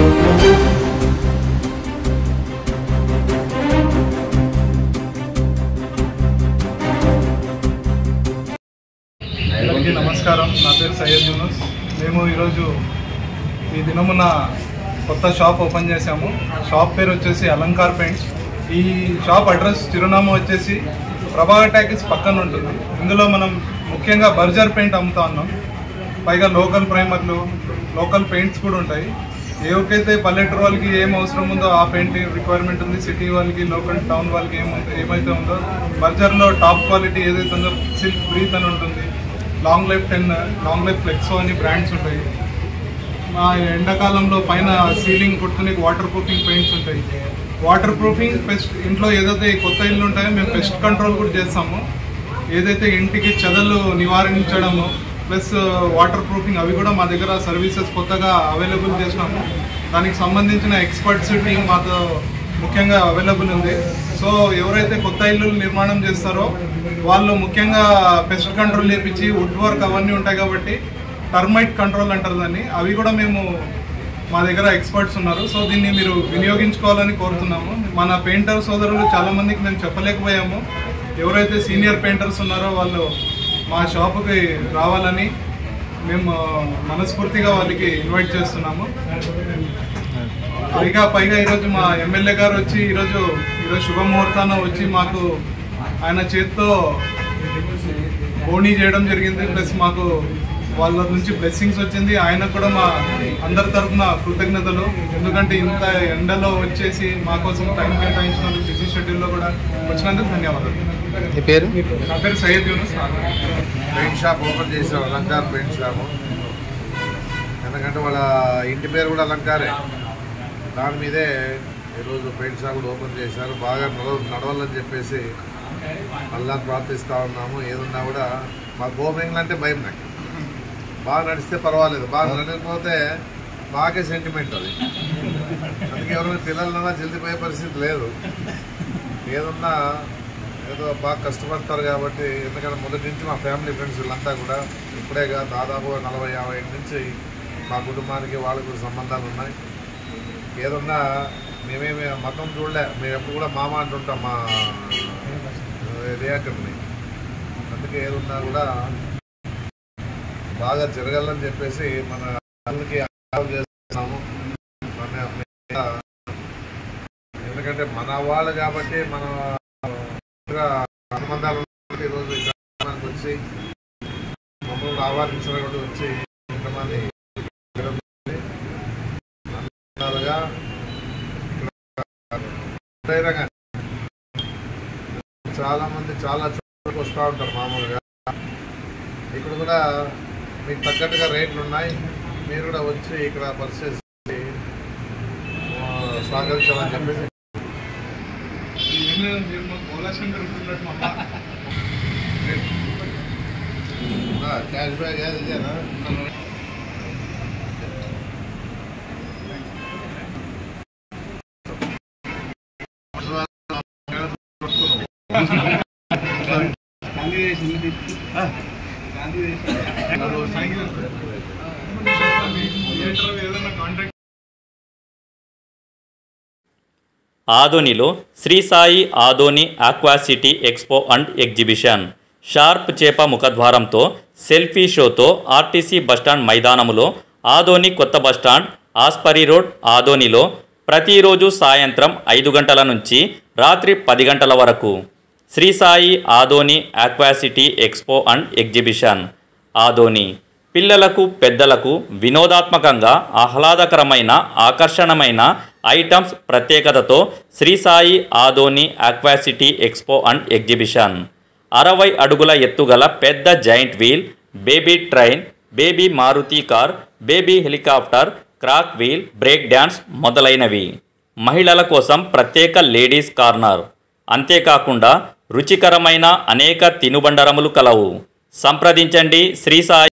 అందరికీ నమస్కారం నా పేరు సయ్యద్ యూనస్ మేము ఈరోజు ఈ దినమున కొత్త షాప్ ఓపెన్ చేశాము షాప్ పేరు వచ్చేసి అలంకార్ పెయింట్స్ ఈ షాప్ అడ్రస్ చిరునామా వచ్చేసి ప్రభాకర్ టాకీస్ పక్కన ఉంటుంది ఇందులో మనం ముఖ్యంగా బర్జర్ పెయింట్ అమ్ముతా ఉన్నాం పైగా లోకల్ ప్రైమర్లు లోకల్ పెయింట్స్ కూడా ఉంటాయి ఎవరికైతే పల్లెటూరు వాళ్ళకి ఏం అవసరం ఉందో ఆ పెయింట్ రిక్వైర్మెంట్ ఉంది సిటీ వాళ్ళకి లోకల్ టౌన్ వాళ్ళకి ఏమైతే ఏమైతే ఉందో బర్జర్లో టాప్ క్వాలిటీ ఏదైతే ఉందో సిల్క్ బ్రీత్ అని ఉంటుంది long life ten long life Flexo అని బ్రాండ్స్ ఉంటాయి మా ఎండాకాలంలో పైన సీలింగ్ కొట్టుకునే వాటర్ ప్రూఫింగ్ పెయింట్స్ ఉంటాయి వాటర్ ప్రూఫింగ్ పెస్ట్ ఇంట్లో ఏదైతే కొత్త ఇల్లు ఉంటాయో మేము పెస్ట్ కంట్రోల్ కూడా చేస్తాము ఏదైతే ఇంటికి చెదలు నివారించడము ప్లస్ వాటర్ ప్రూఫింగ్ అవి కూడా మా దగ్గర సర్వీసెస్ కొత్తగా అవైలబుల్ చేసినాము దానికి సంబంధించిన ఎక్స్పర్ట్స్ టీం మాతో ముఖ్యంగా అవైలబుల్ ఉంది సో ఎవరైతే కొత్త ఇల్లు నిర్మాణం చేస్తారో వాళ్ళు ముఖ్యంగా పెస్ట్ కంట్రోల్ చేపించి వుడ్ వర్క్ అవన్నీ ఉంటాయి కాబట్టి టర్మైట్ కంట్రోల్ అంటారు దాన్ని అవి కూడా మేము మా దగ్గర ఎక్స్పర్ట్స్ ఉన్నారు సో దీన్ని మీరు వినియోగించుకోవాలని కోరుతున్నాము మన పెయింటర్ సోదరులు చాలా మందికి మేము చెప్పలేకపోయాము ఎవరైతే సీనియర్ పెయింటర్స్ ఉన్నారో వాళ్ళు మా షాపుకి రావాలని మేము మనస్ఫూర్తిగా వాళ్ళకి ఇన్వైట్ చేస్తున్నాము పైగా పైగా ఈరోజు మా ఎమ్మెల్యే గారు వచ్చి ఈరోజు ఈరోజు శుభముహూర్తాన వచ్చి మాకు ఆయన చేతితో బోణీ చేయడం జరిగింది ప్లస్ మాకు వాళ్ళ నుంచి బ్లెస్సింగ్స్ వచ్చింది ఆయనకు కూడా మా అందరి తరఫున కృతజ్ఞతలు ఎందుకంటే ఇంత ఎండలో వచ్చేసి మా కోసం టైం కేటాయించినందుకు బిజీ షెడ్యూల్లో కూడా వచ్చినందుకు ధన్యవాదాలు మీ పేరు నా పేరు Syed Yunus paint shop open చేసాం అలంకార్ పెయింట్ షాప్ ఎందుకంటే వాళ్ళ ఇంటి పేరు కూడా అలంకారే దాని మీదే ఈరోజు పెయింట్ షాప్ కూడా ఓపెన్ చేశారు బాగా నడవ నడవాలని చెప్పేసి అల్లా ప్రార్థిస్తూ ఉన్నాము ఏదున్నా కూడా మాకు ఓపెనింగ్ అంటే భయం నాకు బాగా నడిస్తే పర్వాలేదు బాగా నడకపోతే మాకే సెంటిమెంట్ అది అందుకే ఎవరైనా పిల్లలన్నా జల్దిపోయే పరిస్థితి లేదు ఏదున్నా ఏదో బాగా కష్టపడతారు కాబట్టి ఎందుకంటే మొదటి నుంచి మా ఫ్యామిలీ ఫ్రెండ్స్ వీళ్ళంతా కూడా ఇప్పుడేగా దాదాపు నలభై యాభై ఏళ్ళ నుంచి మా కుటుంబానికి వాళ్ళకు సంబంధాలు ఉన్నాయి ఏదన్నా మేమేమి మతం చూడలే మేము ఎప్పుడు కూడా మామ అంటుంటాం మా రియాక్టర్ని అందుకే ఏదున్నా కూడా బాగా జరగాలని చెప్పేసి మన అందరికీ ఆలోచన చేస్తున్నాము మన ఎందుకంటే మన వాళ్ళు కాబట్టి మన సంబంధాలు ఉన్నటువంటి ఈరోజు ఈ గ్రామానికి వచ్చి మమ్మల్ని ఆహ్వానించిన కూడా వచ్చి ఇంతమంది చేయడం జరిగింది. అన్ని విధాలుగా ఇక్కడ ధైర్యంగా చాలా మంది చాలా చోట్లకి వస్తూ ఉంటారు మామూలుగా ఇక్కడ కూడా మీకు తగ్గట్టుగా రేట్లు ఉన్నాయి మీరు కూడా వచ్చి ఇక్కడ పర్చేస్ చేసి ఆ, సహకరించాలని చెప్పేసి గోలాశంకర్ ఉంటున్నట్టు మా అమ్మ. క్యాష్ బ్యాగ్ ఏది ఇదేనా ఏదైనా కాంటాక్ట్ ఆదోనిలో Shri Sai Adoni aqua city expo and exhibition shark చేప ముఖద్వారంతో సెల్ఫీ షోతో ఆర్టీసీ బస్టాండ్ మైదానములో ఆదోని కొత్త బస్టాండ్ ఆస్పరి రోడ్ ఆదోనిలో ప్రతిరోజు సాయంత్రం ఐదు గంటల నుంచి రాత్రి పది గంటల వరకు Shri Sai Adoni aqua city expo and exhibition Adoni పిల్లలకు పెద్దలకు వినోదాత్మకంగా ఆహ్లాదకరమైన ఆకర్షణమైన ఐటమ్స్ ప్రత్యేకతతో Shri Sai Adoni aqua city expo and exhibition అరవై అడుగుల ఎత్తుగల పెద్ద giant wheel baby train baby Maruti car baby helicopter crack wheel break dance మొదలైనవి మహిళల కోసం ప్రత్యేక లేడీస్ కార్నర్ అంతేకాకుండా రుచికరమైన అనేక తినుబండరములు కలవు సంప్రదించండి శ్రీ సాయి